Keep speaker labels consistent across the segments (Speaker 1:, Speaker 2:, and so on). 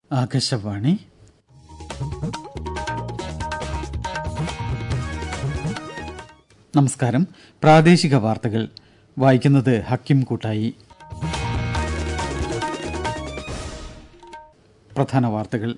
Speaker 1: ആകാശവാണി നമസ്കാരം പ്രാദേശിക വാർത്തകൾ വായിക്കുന്നത് ഹക്കിം കൂട്ടായി പ്രധാന വാർത്തകൾ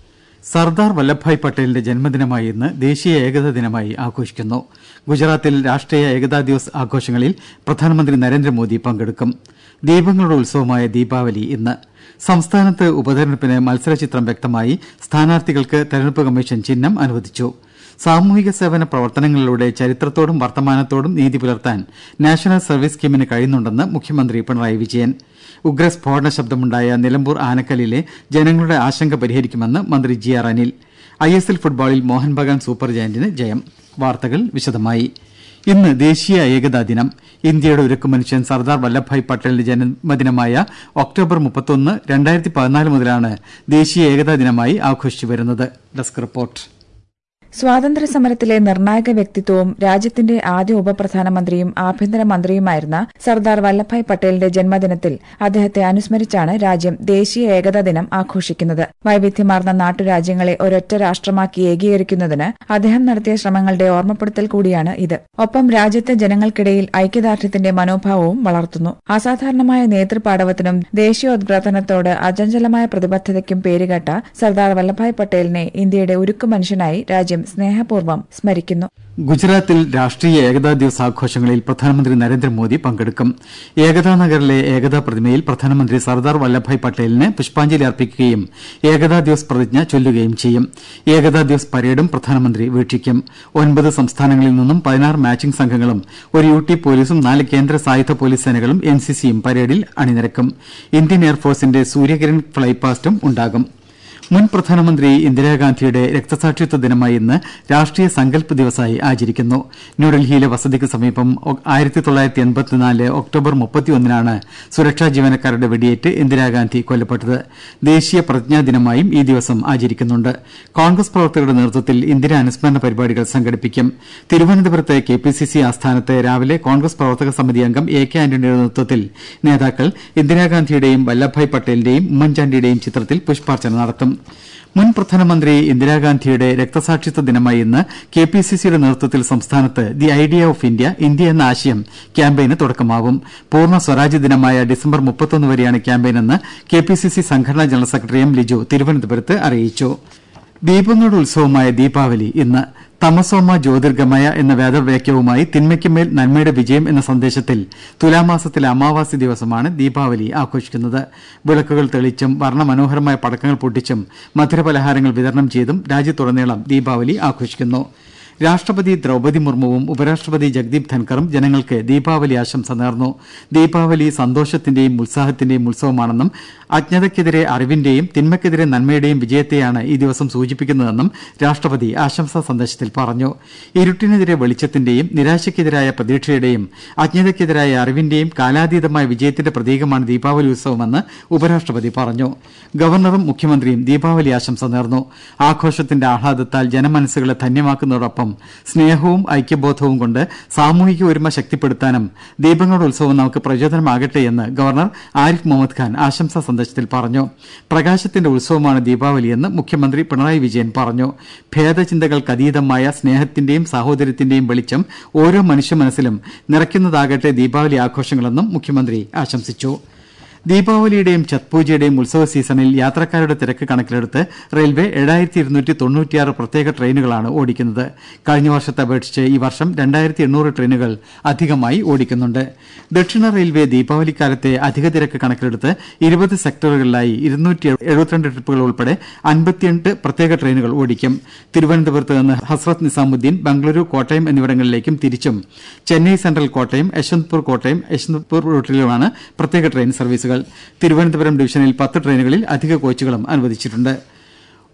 Speaker 1: സർദാർ വല്ലഭായ് പട്ടേലിന്റെ ജന്മദിനമായ ഇന്ന് ദേശീയ ഏകതാ ദിനമായി ആഘോഷിക്കുന്നു ഗുജറാത്തിൽ രാഷ്ട്രീയ ഏകതാ ദിവസ് ആഘോഷങ്ങളിൽ പ്രധാനമന്ത്രി നരേന്ദ്രമോദി പങ്കെടുക്കും ദീപങ്ങളുടെ ഉത്സവമായ ദീപാവലി ഇന്ന് സംസ്ഥാനത്ത് ഉപതെരഞ്ഞെടുപ്പിന് മത്സരചിത്രം വ്യക്തമായി സ്ഥാനാർത്ഥികൾക്ക് തെരഞ്ഞെടുപ്പ് കമ്മീഷൻ ചിഹ്നം അനുവദിച്ചു സാമൂഹിക സേവന പ്രവർത്തനങ്ങളിലൂടെ ചരിത്രത്തോടും വർത്തമാനത്തോടും നീതി പുലർത്താൻ നാഷണൽ സർവീസ് സ്കീമിന് കഴിയുന്നുണ്ടെന്ന് മുഖ്യമന്ത്രി പിണറായി വിജയൻ ഉഗ്രസ്ഫോടന ശബ്ദമുണ്ടായ നിലമ്പൂർ ആനക്കല്ലിലെ ജനങ്ങളുടെ ആശങ്ക പരിഹരിക്കുമെന്ന് മന്ത്രി G R Anil I S L ഫുട്ബോളിൽ മോഹൻ ബഗാൻ സൂപ്പർ ജയന്റിന് ജയം വാർത്തകൾ വിശദമായി ഇന്ന് ദേശീയ ഏകതാ ദിനം ഇന്ത്യയുടെ ഉരുക്കു മനുഷ്യൻ സർദാർ വല്ലഭായ് പട്ടേലിന്റെ ജന്മദിനമായ ഒക്ടോബർ മുപ്പത്തൊന്ന് രണ്ടായിരത്തി പതിനാല് മുതലാണ് ദേശീയ ഏകതാ ദിനമായി ആഘോഷിച്ചു വരുന്നത് ഡെസ്ക് റിപ്പോർട്ട്
Speaker 2: സ്വാതന്ത്ര്യ സമരത്തിലെ നിർണായക വ്യക്തിത്വവും രാജ്യത്തിന്റെ ആദ്യ ഉപപ്രധാനമന്ത്രിയും ആഭ്യന്തരമന്ത്രിയുമായിരുന്ന സർദാർ വല്ലഭായ് പട്ടേലിന്റെ ജന്മദിനത്തിൽ അദ്ദേഹത്തെ അനുസ്മരിച്ചാണ് രാജ്യം ദേശീയ ഏകതാ ദിനം ആഘോഷിക്കുന്നത് വൈവിധ്യമാർന്ന നാട്ടുരാജ്യങ്ങളെ ഒരൊറ്റ രാഷ്ട്രമാക്കി ഏകീകരിക്കുന്നതിന് അദ്ദേഹം നടത്തിയ ശ്രമങ്ങളുടെ ഓർമ്മപ്പെടുത്തൽ കൂടിയാണ് ഇത് ഒപ്പം രാജ്യത്തെ ജനങ്ങൾക്കിടയിൽ ഐക്യദാർഢ്യത്തിന്റെ മനോഭാവവും വളർത്തുന്നു അസാധാരണമായ നേതൃപാടവത്തിനും ദേശീയോദ്ഗ്രഥനത്തോട് അചഞ്ചലമായ പ്രതിബദ്ധതയ്ക്കും പേരുകേട്ട സർദാർ വല്ലഭായ് പട്ടേലിനെ ഇന്ത്യയുടെ ഉരുക്കു മനുഷ്യനായി രാജ്യം സ്നേഹപൂർവ്വം സ്മരിക്കുന്നു
Speaker 1: ഗുജറാത്തിൽ രാഷ്ട്രീയ ഏകതാ ദിവസ് ആഘോഷങ്ങളിൽ പ്രധാനമന്ത്രി നരേന്ദ്രമോദി പങ്കെടുക്കും ഏകതാ നഗറിലെ ഏകതാ പ്രതിമയിൽ പ്രധാനമന്ത്രി സർദാർ വല്ലഭായ് പട്ടേലിന് പുഷ്പാഞ്ജലി അർപ്പിക്കുകയും ഏകതാ ദിവസ് പ്രതിജ്ഞ ചൊല്ലുകയും ചെയ്യും ഏകതാ ദിവസ് പരേഡും പ്രധാനമന്ത്രി വീക്ഷിക്കും ഒൻപത് സംസ്ഥാനങ്ങളിൽ നിന്നും പതിനാറ് മാച്ചിംഗ് സംഘങ്ങളും ഒരു യു ടി പോലീസും നാല് കേന്ദ്ര സായുധ പോലീസ് സേനകളും എൻ സി സിയും പരേഡിൽ അണിനിരക്കും ഇന്ത്യൻ എയർഫോഴ്സിന്റെ സൂര്യകിരൺ ഫ്ളൈപാസ്റ്റും ഉണ്ടാകും മുൻ പ്രധാനമന്ത്രി ഇന്ദിരാഗാന്ധിയുടെ രക്തസാക്ഷിത്വ ദിനമായ ഇന്ന് രാഷ്ട്രീയ സങ്കല്പ് ദിവസായി ആചരിക്കുന്നു ന്യൂഡൽഹിയിലെ വസതിക്ക് സമീപം ആയിരത്തി തൊള്ളായിരത്തി എൺപത്തിനാല് ഒക്ടോബർ മുപ്പത്തിയൊന്നിനാണ് സുരക്ഷാ ജീവനക്കാരുടെ വെടിയേറ്റ് ഇന്ദിരാഗാന്ധി കൊല്ലപ്പെട്ടത് ദേശീയ പ്രതിജ്ഞാ ദിനമായും ഈ ദിവസം ആചരിക്കുന്നുണ്ട് കോൺഗ്രസ് പ്രവർത്തകരുടെ നേതൃത്വത്തിൽ ഇന്ദിര അനുസ്മരണ പരിപാടികൾ സംഘടിപ്പിക്കും തിരുവനന്തപുരത്ത് കെ പി സി സി ആസ്ഥാനത്ത് രാവിലെ കോൺഗ്രസ് പ്രവർത്തക സമിതി അംഗം എ കെ ആന്റണിയുടെ നേതൃത്വത്തിൽ നേതാക്കൾ ഇന്ദിരാഗാന്ധിയുടെയും വല്ലഭായ് പട്ടേലിന്റെയും ഉമ്മൻചാണ്ടിയുടെയും ചിത്രത്തിൽ പുഷ്പാർച്ചന നടത്തും മുൻ പ്രധാനമന്ത്രി ഇന്ദിരാഗാന്ധിയുടെ രക്തസാക്ഷിത്വ ദിനമായ ഇന്ന് കെ പി സി സിയുടെ നേതൃത്വത്തിൽ സംസ്ഥാനത്ത് the idea of India India എന്ന ആശയം ക്യാമ്പയിന് തുടക്കമാവും പൂർണ്ണ സ്വരാജ്യ ദിനമായ ഡിസംബർ മുപ്പത്തൊന്ന് വരെയാണ് ക്യാമ്പയിനെന്ന് കെ പി സി സി സംഘടനാ ജനറൽ സെക്രട്ടറി എം ലിജു തിരുവനന്തപുരത്ത് അറിയിച്ചു ദീപങ്ങളുടെ ഉത്സവമായ ദീപാവലി ഇന്ന് തമസോമ ജ്യോതിർഗമയ എന്ന വേദവാക്യവുമായി തിന്മയ്ക്കുമേൽ നന്മയുടെ വിജയം എന്ന സന്ദേശത്തിൽ തുലാമാസത്തിലെ അമാവാസി ദിവസമാണ് ദീപാവലി ആഘോഷിക്കുന്നത് വിളക്കുകൾ തെളിച്ചും വർണ്ണമനോഹരമായ പടക്കങ്ങൾ പൊട്ടിച്ചും മധുരപലഹാരങ്ങൾ വിതരണം ചെയ്തും രാജ്യത്തുടനീളം ദീപാവലി ആഘോഷിക്കുന്നു രാഷ്ട്രപതി ദ്രൌപതി മുർമുവും ഉപരാഷ്ട്രപതി ജഗ്ദീപ് ധൻഖറും ജനങ്ങൾക്ക് ദീപാവലി ആശംസ നേർന്നു ദീപാവലി സന്തോഷത്തിന്റെയും ഉത്സാഹത്തിന്റെയും ഉത്സവമാണെന്നും അജ്ഞതയ്ക്കെതിരെ അറിവിന്റെയും തിന്മയ്ക്കെതിരെ നന്മയുടെയും വിജയത്തെയാണ് ഈ ദിവസം സൂചിപ്പിക്കുന്നതെന്നും രാഷ്ട്രപതി ആശംസാ സന്ദേശത്തിൽ പറഞ്ഞു ഇരുട്ടിനെതിരെ വെളിച്ചത്തിന്റെയും നിരാശയ്ക്കെതിരായ പ്രതീക്ഷയുടെയും അജ്ഞതയ്ക്കെതിരായ അറിവിന്റെയും കാലാതീതമായ വിജയത്തിന്റെ പ്രതീകമാണ് ദീപാവലി ഉത്സവമെന്ന് ഉപരാഷ്ട്രപതി പറഞ്ഞു ഗവർണറും മുഖ്യമന്ത്രിയും ദീപാവലി ആശംസ നേർന്നു ആഘോഷത്തിന്റെ ആഹ്ലാദത്താൽ ജനമനസ്സുകളെ ധന്യമാക്കുന്നതോടൊപ്പം സ്നേഹവും ഐക്യബോധവും കൊണ്ട് സാമൂഹിക ഒരുമ ശക്തിപ്പെടുത്താനും ദീപങ്ങളുടെ ഉത്സവം നമുക്ക് പ്രചോദനമാകട്ടെ എന്ന് ഗവർണർ ആരിഫ് മുഹമ്മദ് ഖാൻ ആശംസാ സന്ദേശത്തിൽ പറഞ്ഞു പ്രകാശത്തിന്റെ ഉത്സവമാണ് ദീപാവലിയെന്ന് മുഖ്യമന്ത്രി പിണറായി വിജയൻ പറഞ്ഞു ഭേദചിന്തകൾക്കതീതമായ സ്നേഹത്തിന്റെയും സാഹോദര്യത്തിന്റെയും വെളിച്ചം ഓരോ മനുഷ്യ മനസ്സിലും നിറയ്ക്കുന്നതാകട്ടെ ദീപാവലി ആഘോഷങ്ങളെന്നും മുഖ്യമന്ത്രി ആശംസിച്ചു ദീപാവലിയുടെയും ഛത് പൂജയുടെയും ഉത്സവ സീസണിൽ യാത്രക്കാരുടെ തിരക്ക് കണക്കിലെടുത്ത് റെയിൽവേ ഏഴായിരത്തി ഇരുന്നൂറ്റി തൊണ്ണൂറ്റിയാറ് പ്രത്യേക ട്രെയിനുകളാണ് ഓടിക്കുന്നത് കഴിഞ്ഞ വർഷത്തെ അപേക്ഷിച്ച് ഈ വർഷം രണ്ടായിരത്തി എണ്ണൂറ് ട്രെയിനുകൾ അധികമായി ഓടിക്കുന്നുണ്ട് ദക്ഷിണ റെയിൽവേ ദീപാവലിക്കാലത്തെ അധിക തിരക്ക് കണക്കിലെടുത്ത് ഇരുപത് സെക്ടറുകളിലായി ഇരുന്നൂറ്റി എഴുപത്തിരണ്ട് ട്രിപ്പുകൾ ഉൾപ്പെടെ അൻപത്തിയെട്ട് പ്രത്യേക ട്രെയിനുകൾ ഓടിക്കും തിരുവനന്തപുരത്ത് നിന്ന് ഹസ്രത്ത് നിസാമുദ്ദീൻ ബംഗളൂരു കോട്ടയം എന്നിവിടങ്ങളിലേക്കും തിരിച്ചും ചെന്നൈ സെൻട്രൽ കോട്ടയം യശ്വന്ത്പൂർ കോട്ടയം യശ്വന്ത്പൂർ റൂട്ടിലുമാണ് പ്രത്യേക ട്രെയിൻ സർവീസുകൾ തിരുവനന്തപുരം ഡിവിഷനിൽ പത്ത് ട്രെയിനുകളിൽ അധിക കോച്ചുകളും അനുവദിച്ചിട്ടുണ്ട്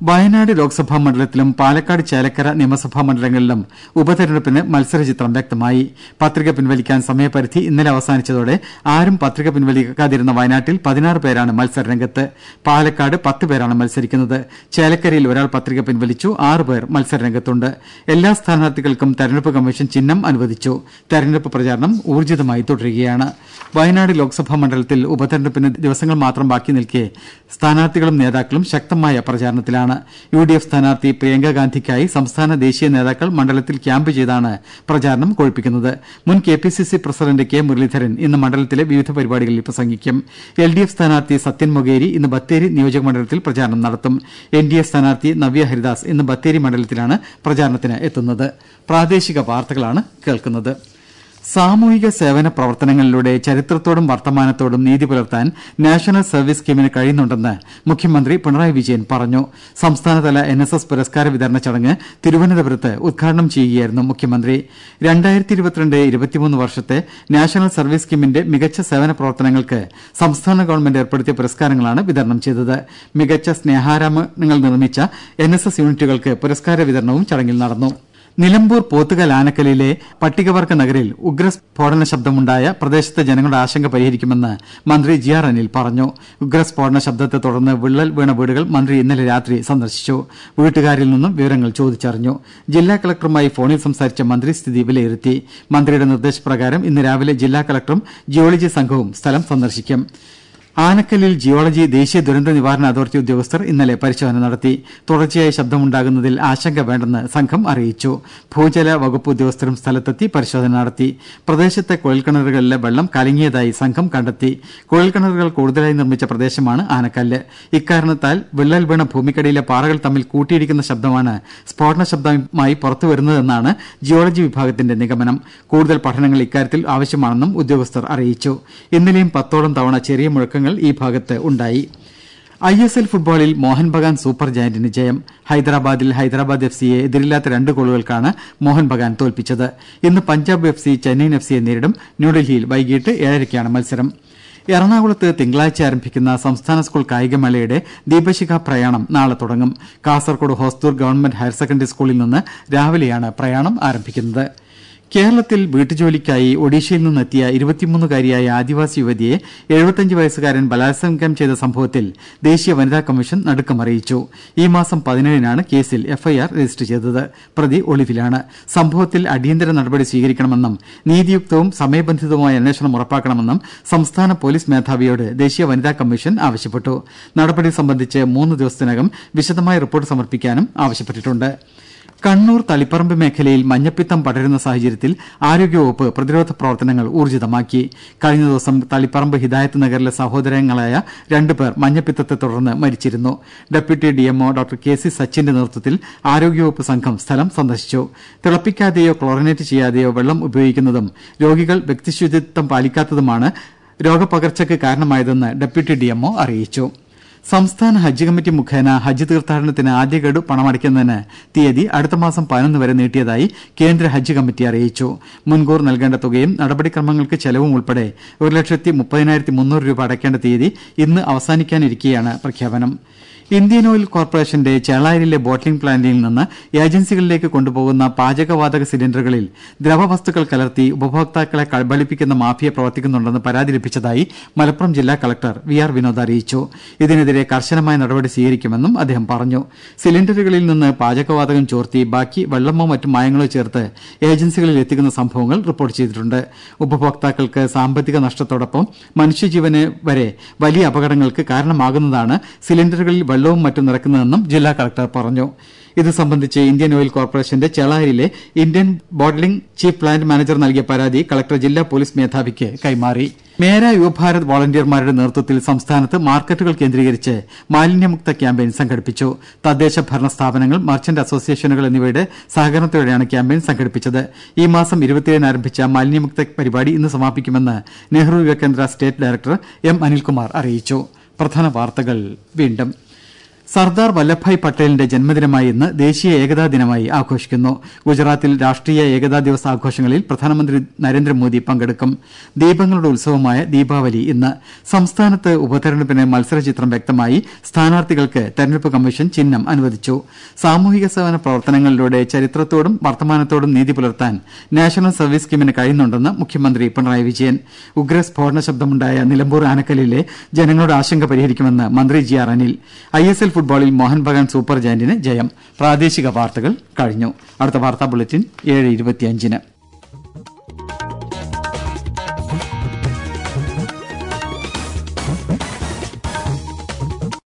Speaker 1: വയനാട് ലോക്സഭാ മണ്ഡലത്തിലും പാലക്കാട് ചേലക്കര നിയമസഭാ മണ്ഡലങ്ങളിലും ഉപതെരഞ്ഞെടുപ്പിന് മത്സരചിത്രം വ്യക്തമായി പത്രിക പിൻവലിക്കാൻ സമയപരിധി ഇന്നലെ അവസാനിച്ചതോടെ ആരും പത്രിക പിൻവലിക്കാതിരുന്ന വയനാട്ടിൽ പതിനാറ് പേരാണ് മത്സരരംഗത്ത് പാലക്കാട് പത്ത് പേരാണ് മത്സരിക്കുന്നത് ചേലക്കരയിൽ ഒരാൾ പത്രിക പിൻവലിച്ചു ആറ് പേർ മത്സരരംഗത്തുണ്ട് എല്ലാ സ്ഥാനാർത്ഥികൾക്കും തെരഞ്ഞെടുപ്പ് കമ്മീഷൻ ചിഹ്നം അനുവദിച്ചു തെരഞ്ഞെടുപ്പ് പ്രചാരണം ഊർജിതമായി തുടരുകയാണ് വയനാട് ലോക്സഭാ മണ്ഡലത്തിൽ ഉപതെരഞ്ഞെടുപ്പിന് ദിവസങ്ങൾ മാത്രം ബാക്കി നിൽക്കെ സ്ഥാനാർത്ഥികളും നേതാക്കളും ശക്തമായ പ്രചാരണത്തിലാണ് യു ഡി എഫ് സ്ഥാനാർത്ഥി പ്രിയങ്ക ഗാന്ധിക്കായി സംസ്ഥാന ദേശീയ നേതാക്കൾ മണ്ഡലത്തിൽ ക്യാമ്പ് ചെയ്താണ് പ്രചാരണം കൊഴുപ്പിക്കുന്നത് മുൻ K P C C president K Muraleedharan ഇന്ന് മണ്ഡലത്തിലെ വിവിധ പരിപാടികളിൽ പ്രസംഗിക്കും എൽ ഡി എഫ് സ്ഥാനാർത്ഥി സത്യൻ മൊകേരി ഇന്ന് ബത്തേരി നിയോജക മണ്ഡലത്തിൽ പ്രചാരണം നടത്തും എൻ ഡി എ സ്ഥാനാർത്ഥി നവ്യ ഹരിദാസ് ഇന്ന് ബത്തേരി മണ്ഡലത്തിലാണ് പ്രചാരണത്തിന് എത്തുന്നത് പ്രാദേശിക വാർത്തകളാണ് കേൾക്കുന്നത് സാമൂഹിക സേവന പ്രവർത്തനങ്ങളിലൂടെ ചരിത്രത്തോടും വർത്തമാനത്തോടും നീതി പുലർത്താൻ നാഷണൽ സർവീസ് സ്കീമിന് കഴിയുന്നുണ്ടെന്ന് മുഖ്യമന്ത്രി പിണറായി വിജയൻ പറഞ്ഞു സംസ്ഥാനതല എൻ എസ് എസ് പുരസ്കാര വിതരണ ചടങ്ങ് തിരുവനന്തപുരത്ത് ഉദ്ഘാടനം ചെയ്യുകയായിരുന്നു മുഖ്യമന്ത്രി രണ്ടായിരത്തി ഇരുപത്തിരണ്ട് ഇരുപത്തിമൂന്ന് വർഷത്തെ നാഷണൽ സർവീസ് സ്കീമിന്റെ മികച്ച സേവന പ്രവർത്തനങ്ങൾക്ക് സംസ്ഥാന ഗവൺമെന്റ് ഏർപ്പെടുത്തിയ പുരസ്കാരങ്ങളാണ് വിതരണം ചെയ്തത് മികച്ച സ്നേഹാരാമങ്ങൾ നിർമ്മിച്ച എൻ എസ് എസ് യൂണിറ്റുകൾക്ക് പുരസ്കാര വിതരണവും ചടങ്ങിൽ നടന്നു നിലമ്പൂർ പോത്തുകൽ ആനക്കലിലെ പട്ടികവർഗ നഗരിൽ ഉഗ്രസ്ഫോടന ശബ്ദമുണ്ടായ പ്രദേശത്തെ ജനങ്ങളുടെ ആശങ്ക പരിഹരിക്കുമെന്ന് മന്ത്രി ജി ആർ അനിൽ പറഞ്ഞു ഉഗ്രസ്ഫോടന ശബ്ദത്തെ തുടർന്ന് വിള്ളൽ വീണ വീടുകൾ മന്ത്രി ഇന്നലെ രാത്രി സന്ദർശിച്ചു വീട്ടുകാരിൽ നിന്നും വിവരങ്ങൾ ചോദിച്ചറിഞ്ഞു ജില്ലാ കളക്ടറുമായി ഫോണിൽ സംസാരിച്ച മന്ത്രി സ്ഥിതി വിലയിരുത്തി മന്ത്രിയുടെ നിർദ്ദേശപ്രകാരം ഇന്ന് രാവിലെ ജില്ലാ കളക്ടറും ജിയോളജി സംഘവും സ്ഥലം സന്ദർശിക്കും ആനക്കല്ലിൽ ജിയോളജി ദേശീയ ദുരന്ത നിവാരണ അതോറിറ്റി ഉദ്യോഗസ്ഥർ ഇന്നലെ പരിശോധന നടത്തി തുടർച്ചയായി ശബ്ദമുണ്ടാകുന്നതിൽ ആശങ്ക വേണ്ടെന്ന് സംഘം അറിയിച്ചു ഭൂജല വകുപ്പ് ഉദ്യോഗസ്ഥരും സ്ഥലത്തെത്തി പരിശോധന നടത്തി പ്രദേശത്തെ കുഴൽക്കിണറുകളിലെ വെള്ളം കലങ്ങിയതായി സംഘം കണ്ടെത്തി കുഴൽക്കിണറുകൾ കൂടുതലായി നിർമ്മിച്ച പ്രദേശമാണ് ആനക്കല്ല് ഇക്കാരണത്താൽ വിള്ളൽ വീണ ഭൂമിക്കടിയിലെ പാറകൾ തമ്മിൽ കൂട്ടിയിടിക്കുന്ന ശബ്ദമാണ് സ്ഫോടന ശബ്ദമായി പുറത്തുവരുന്നതെന്നാണ് ജിയോളജി വിഭാഗത്തിന്റെ നിഗമനം കൂടുതൽ പഠനങ്ങൾ ഇക്കാര്യത്തിൽ ആവശ്യമാണെന്നും ഉദ്യോഗസ്ഥർ അറിയിച്ചു ഇന്നലെയും പത്തോളം തവണ ചെറിയ മുഴക്കങ്ങൾ ഈ ഭാഗത്ത് ഉണ്ടായി ഐ എസ് എൽ ഫുട്ബോളിൽ മോഹൻ ബഗാൻ സൂപ്പർ ജയന്റിന് ജയം ഹൈദരാബാദിൽ ഹൈദരാബാദ് എഫ് സിയെ എതിരില്ലാത്ത രണ്ട് ഗോളുകൾക്കാണ് മോഹൻ ബഗാൻ തോൽപ്പിച്ചത് ഇന്ന് Punjab F C Chennaiyin F സിയെ നേരിടും ന്യൂഡൽഹിയിൽ വൈകിട്ട് ഏഴരയ്ക്കാണ് മത്സരം എറണാകുളത്ത് തിങ്കളാഴ്ച ആരംഭിക്കുന്ന സംസ്ഥാന സ്കൂൾ കായികമേളയുടെ ദീപശിഖ പ്രയാണം നാളെ തുടങ്ങും Kasaragod Hosdurg government higher secondary സ്കൂളിൽ നിന്ന് രാവിലെയാണ് പ്രയാണം ആരംഭിക്കുന്നത് കേരളത്തിൽ വീട്ടുജോലിക്കായി ഒഡീഷയിൽ നിന്നെത്തിയ ഇരുപത്തിമൂന്നുകാരിയായ ആദിവാസി യുവതിയെ എഴുപത്തിയഞ്ച് വയസ്സുകാരൻ ബലാത്സംഗം ചെയ്ത സംഭവത്തിൽ ദേശീയ വനിതാ കമ്മീഷൻ നടുക്കം അറിയിച്ചു ഈ മാസം പതിനേഴിനാണ് കേസിൽ എഫ്ഐആർ രജിസ്റ്റർ ചെയ്തത് പ്രതി ഒളിവിലാണ് സംഭവത്തിൽ അടിയന്തര നടപടി സ്വീകരിക്കണമെന്നും നീതിയുക്തവും സമയബന്ധിതവുമായ അന്വേഷണം ഉറപ്പാക്കണമെന്നും സംസ്ഥാന പോലീസ് മേധാവിയോട് ദേശീയ വനിതാ കമ്മീഷൻ ആവശ്യപ്പെട്ടു നടപടി സംബന്ധിച്ച് മൂന്ന് ദിവസത്തിനകം വിശദമായ റിപ്പോർട്ട് സമർപ്പിക്കാനും ആവശ്യപ്പെട്ടിട്ടുണ്ട് കണ്ണൂർ തളിപ്പറമ്പ് മേഖലയിൽ മഞ്ഞപ്പിത്തം പടരുന്ന സാഹചര്യത്തിൽ ആരോഗ്യവകുപ്പ് പ്രതിരോധ പ്രവർത്തനങ്ങൾ ഊർജിതമാക്കി കഴിഞ്ഞ ദിവസം തളിപ്പറമ്പ് ഹിദായത്ത് നഗറിലെ സഹോദരങ്ങളായ രണ്ടുപേർ മഞ്ഞപ്പിത്തത്തെ തുടർന്ന് മരിച്ചിരുന്നു deputy DMO doctor K C സച്ചിന്റെ നേതൃത്വത്തിൽ ആരോഗ്യവകുപ്പ് സംഘം സ്ഥലം സന്ദർശിച്ചു തിളപ്പിക്കാതെയോ ക്ലോറിനേറ്റ് ചെയ്യാതെയോ വെള്ളം ഉപയോഗിക്കുന്നതും രോഗികൾ വ്യക്തിശുചിത്വം പാലിക്കാത്തതുമാണ് രോഗപകർച്ചയ്ക്ക് കാരണമായതെന്ന് ഡെപ്യൂട്ടി ഡിഎംഒ അറിയിച്ചു സംസ്ഥാന ഹജ്ജ് കമ്മിറ്റി മുഖേന ഹജ്ജ് തീർത്ഥാടനത്തിന് ആദ്യ ഗഡു പണമടയ്ക്കുന്നതിന് തീയതി അടുത്ത മാസം പതിനൊന്ന് വരെ നീട്ടിയതായി കേന്ദ്ര ഹജ്ജ് കമ്മിറ്റി അറിയിച്ചു മുൻകൂർ നൽകേണ്ട തുകയും നടപടിക്രമങ്ങൾക്ക് ചെലവും ഉൾപ്പെടെ ഒരു ലക്ഷത്തി മുപ്പതിനായിരത്തി മുന്നൂറ് രൂപ അടയ്ക്കേണ്ട തീയതി ഇന്ന് അവസാനിക്കാനിരിക്കെയാണ് പ്രഖ്യാപനം ഇന്ത്യൻ ഓയിൽ കോർപ്പറേഷന്റെ ചേളാരിയിലെ ബോട്ട്ലിംഗ് പ്ലാന്റിൽ നിന്ന് ഏജൻസികളിലേക്ക് കൊണ്ടുപോകുന്ന പാചകവാതക സിലിണ്ടറുകളിൽ ദ്രവവസ്തുക്കൾ കലർത്തി ഉപഭോക്താക്കളെ കബളിപ്പിക്കുന്ന മാഫിയ പ്രവർത്തിക്കുന്നുണ്ടെന്ന് പരാതി ലഭിച്ചതായി മലപ്പുറം ജില്ലാ കളക്ടർ വി ആർ വിനോദ് അറിയിച്ചു ഇതിനെതിരെ കർശനമായ നടപടി സ്വീകരിക്കുമെന്നും അദ്ദേഹം പറഞ്ഞു സിലിണ്ടറുകളിൽ നിന്ന് പാചകവാതകം ചോർത്തി ബാക്കി വെള്ളമോ മറ്റു മായങ്ങളോ ചേർത്ത് ഏജൻസികളിൽ എത്തിക്കുന്ന സംഭവങ്ങൾ റിപ്പോർട്ട് ചെയ്തിട്ടുണ്ട് ഉപഭോക്താക്കൾക്ക് സാമ്പത്തിക നഷ്ടത്തോടൊപ്പം മനുഷ്യജീവന് വരെ വലിയ അപകടങ്ങൾക്ക് കാരണമാകുന്നതാണ് സിലിണ്ടറുകളിൽ വെള്ളവും മറ്റും നിറക്കുന്നതെന്നും ജില്ലാ കളക്ടർ പറഞ്ഞു ഇത് സംബന്ധിച്ച് ഇന്ത്യൻ ഓയിൽ കോർപ്പറേഷന്റെ ചെളാരിയിലെ Indian bottling chief plant manager നൽകിയ പരാതി കളക്ടർ ജില്ലാ പോലീസ് മേധാവിക്ക് കൈമാറി മേര യുവഭാരത് വോളണ്ടിയർമാരുടെ നേതൃത്വത്തിൽ സംസ്ഥാനത്ത് മാർക്കറ്റുകൾ കേന്ദ്രീകരിച്ച് മാലിന്യമുക്ത ക്യാമ്പയിൻ സംഘടിപ്പിച്ചു തദ്ദേശ ഭരണ സ്ഥാപനങ്ങൾ മർച്ചന്റ് അസോസിയേഷനുകൾ എന്നിവയുടെ സഹകരണത്തോടെയാണ് ക്യാമ്പയിൻ സംഘടിപ്പിച്ചത് ഈ മാസം ഇരുപത്തിയേഴിന് ആരംഭിച്ച മാലിന്യമുക്ത പരിപാടി ഇന്ന് സമാപിക്കുമെന്ന് Nehru Yuva Kendra state director M Anilkumar അറിയിച്ചു പ്രധാന വാർത്തകൾ വീണ്ടും സർദാർ വല്ലഭായ് പട്ടേലിന്റെ ജന്മദിനമായി ഇന്ന് ദേശീയ ഏകതാ ദിനമായി ആഘോഷിക്കുന്നു ഗുജറാത്തിൽ രാഷ്ട്രീയ ഏകതാ ദിവസ് ആഘോഷങ്ങളിൽ പ്രധാനമന്ത്രി നരേന്ദ്രമോദി പങ്കെടുക്കും ദീപങ്ങളുടെ ഉത്സവമായ ദീപാവലി ഇന്ന് സംസ്ഥാനത്ത് ഉപതെരഞ്ഞെടുപ്പിന് മത്സരചിത്രം വ്യക്തമായി സ്ഥാനാർത്ഥികൾക്ക് തെരഞ്ഞെടുപ്പ് കമ്മീഷൻ ചിഹ്നം അനുവദിച്ചു സാമൂഹിക സേവന പ്രവർത്തനങ്ങളിലൂടെ ചരിത്രത്തോടും വർത്തമാനത്തോടും നീതി പുലർത്താൻ നാഷണൽ സർവീസ് സ്കീമിന് കഴിയുന്നുണ്ടെന്ന് മുഖ്യമന്ത്രി പിണറായി വിജയൻ ഉഗ്രസ്ഫോടന ശബ്ദമുണ്ടായ നിലമ്പൂർ ആനക്കല്ലിലെ ജനങ്ങളുടെ ആശങ്ക പരിഹരിക്കുമെന്ന് മന്ത്രി G R Anil I S L ഫുട്ബോളിൽ മോഹൻ ബഗാൻ സൂപ്പർ ജയന്റിന് ജയം പ്രാദേശിക വാർത്തകൾ കഴിഞ്ഞു അടുത്ത വാർത്താ ബുള്ളറ്റിൻ ഏഴ് ഇരുപത്തിയഞ്ചിന്